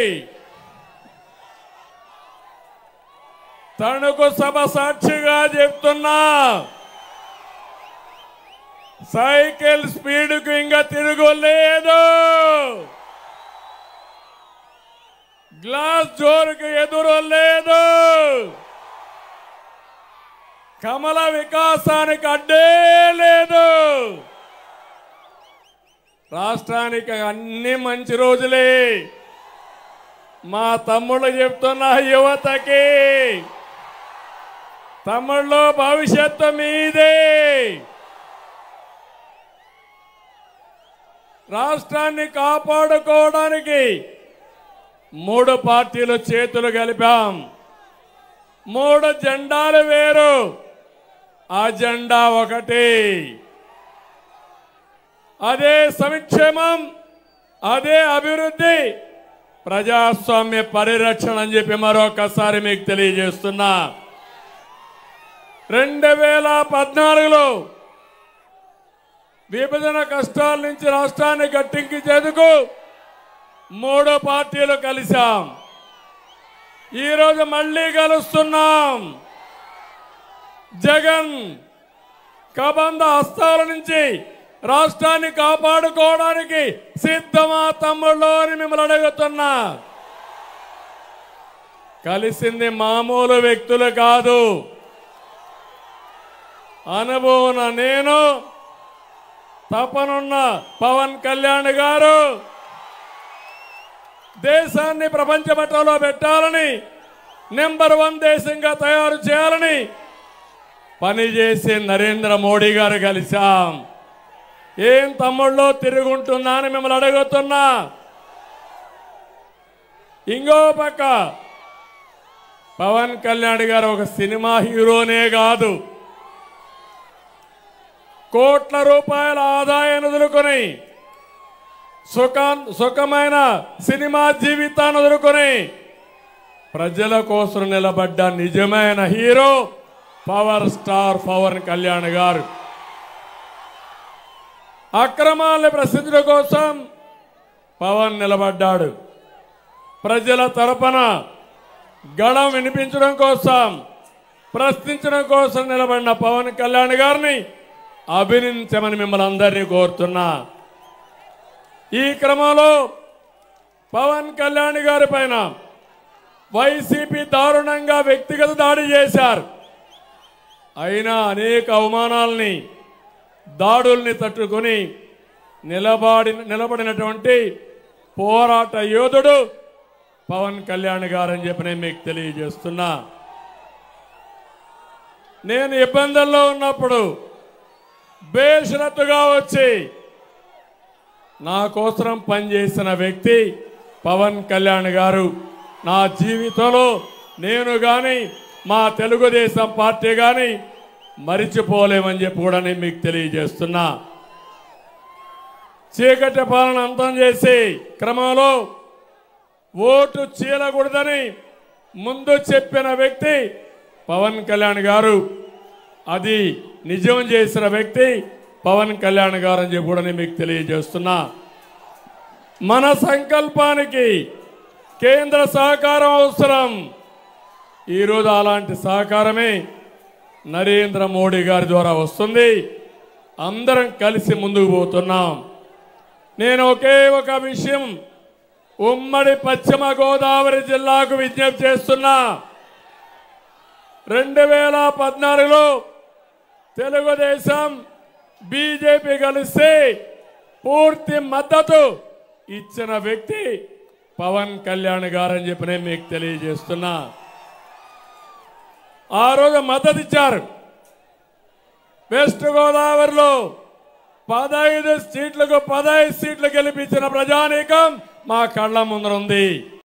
తణుకు సభ సాక్షిగా చెప్తున్నా సైకిల్ స్పీడ్కు ఇంకా తిరుగులేదు గ్లాస్ జోరుకు ఎదురు లేదు కమల వికాసానికి అడ్డే లేదు రాష్ట్రానికి అన్ని మంచి రోజులే మా తమ్ముళ్ళు చెప్తున్న యువతకి తమ్ముళ్ళు భవిష్యత్తు మీదే రాష్ట్రాన్ని కాపాడుకోవడానికి మూడు పార్టీలు చేతులు కలిపాం మూడు జెండాలు వేరు ఆ జెండా ఒకటి అదే సంక్షేమం అదే అభివృద్ధి ప్రజాస్వామ్య పరిరక్షణ అని చెప్పి మరొకసారి మీకు తెలియజేస్తున్నా రెండు వేల పద్నాలుగులో విభజన కష్టాల నుంచి రాష్ట్రాన్ని గట్టెక్కించేందుకు మూడు పార్టీలు కలిశాం ఈరోజు మళ్ళీ కలుస్తున్నాం జగన్ కబంధ హస్తాల నుంచి రాష్ట్రాన్ని కాపాడుకోవడానికి సిద్ధమా తమ్ముళ్ళు అని మిమ్మల్ని అడుగుతున్నా కలిసింది మామూలు వ్యక్తులు కాదు అనుభవం నేను తపనున్న పవన్ కళ్యాణ్ గారు దేశాన్ని ప్రపంచ పట్టంలో పెట్టాలని నెంబర్ వన్ దేశంగా తయారు చేయాలని పనిచేసే నరేంద్ర మోడీ గారు కలిశాం ఏం తమ్ముళ్ళు తిరుగుంటుందా అని మిమ్మల్ని అడుగుతున్నా ఇంకో పక్క పవన్ కళ్యాణ్ గారు ఒక సినిమా హీరోనే కాదు కోట్ల రూపాయల ఆదాయాన్ని వదులుకొని సుఖా సుఖమైన సినిమా జీవితాన్ని వదులుకొని ప్రజల కోసం నిలబడ్డ నిజమైన hero power star Pawan Kalyan garu అక్రమాలను ప్రశ్నించడం కోసం పవన్ నిలబడ్డాడు ప్రజల తరపున గళం వినిపించడం కోసం ప్రశ్నించడం కోసం నిలబడిన పవన్ కళ్యాణ్ గారిని అభినందించమని మిమ్మల్ని అందరినీ కోరుతున్నా ఈ క్రమంలో పవన్ కళ్యాణ్ గారి పైన వైసీపీ దారుణంగా వ్యక్తిగత దాడి చేశారు అయినా అనేక అవమానాల్ని దాడుల్ని తట్టుకొని నిలబడి నిలబడినటువంటి పోరాట యోధుడు పవన్ కళ్యాణ్ గారని చెప్పి నేను మీకు తెలియజేస్తున్నా నేను ఇబ్బందుల్లో ఉన్నప్పుడు బేషరతుగా వచ్చి నా కోసం పనిచేసిన వ్యక్తి పవన్ కళ్యాణ్ గారు నా జీవితంలో నేను కానీ మా తెలుగుదేశం పార్టీ కానీ మరిచిపోలేమని చెప్పి కూడా నేను మీకు తెలియజేస్తున్నా చీకటి పాలన అంతం చేసి క్రమంలో ఓటు చీలకూడదని ముందు చెప్పిన వ్యక్తి పవన్ కళ్యాణ్ గారు అది నిజం చేసిన వ్యక్తి పవన్ కళ్యాణ్ గారు అని చెప్పి కూడా నేను మీకు తెలియజేస్తున్నా మన సంకల్పానికి కేంద్ర సహకారం అవసరం ఈరోజు అలాంటి సహకారమే నరేంద్ర మోడీ గారి ద్వారా వస్తుంది అందరం కలిసి ముందుకు పోతున్నాం నేను ఒకే ఒక విషయం ఉమ్మడి పశ్చిమ గోదావరి జిల్లాకు విజ్ఞప్తి చేస్తున్నా రెండు వేల పద్నాలుగులో తెలుగుదేశం బీజేపీ కలిసి పూర్తి మద్దతు ఇచ్చిన వ్యక్తి పవన్ కళ్యాణ్ గారని చెప్పి నేను మీకు తెలియజేస్తున్నా ఆ రోజు మద్దతు ఇచ్చారు వెస్ట్ గోదావరిలో పదహైదు సీట్లకు పదహైదు సీట్లు గెలిపించిన ప్రజానీకం మా కళ్ళ ముందర ఉంది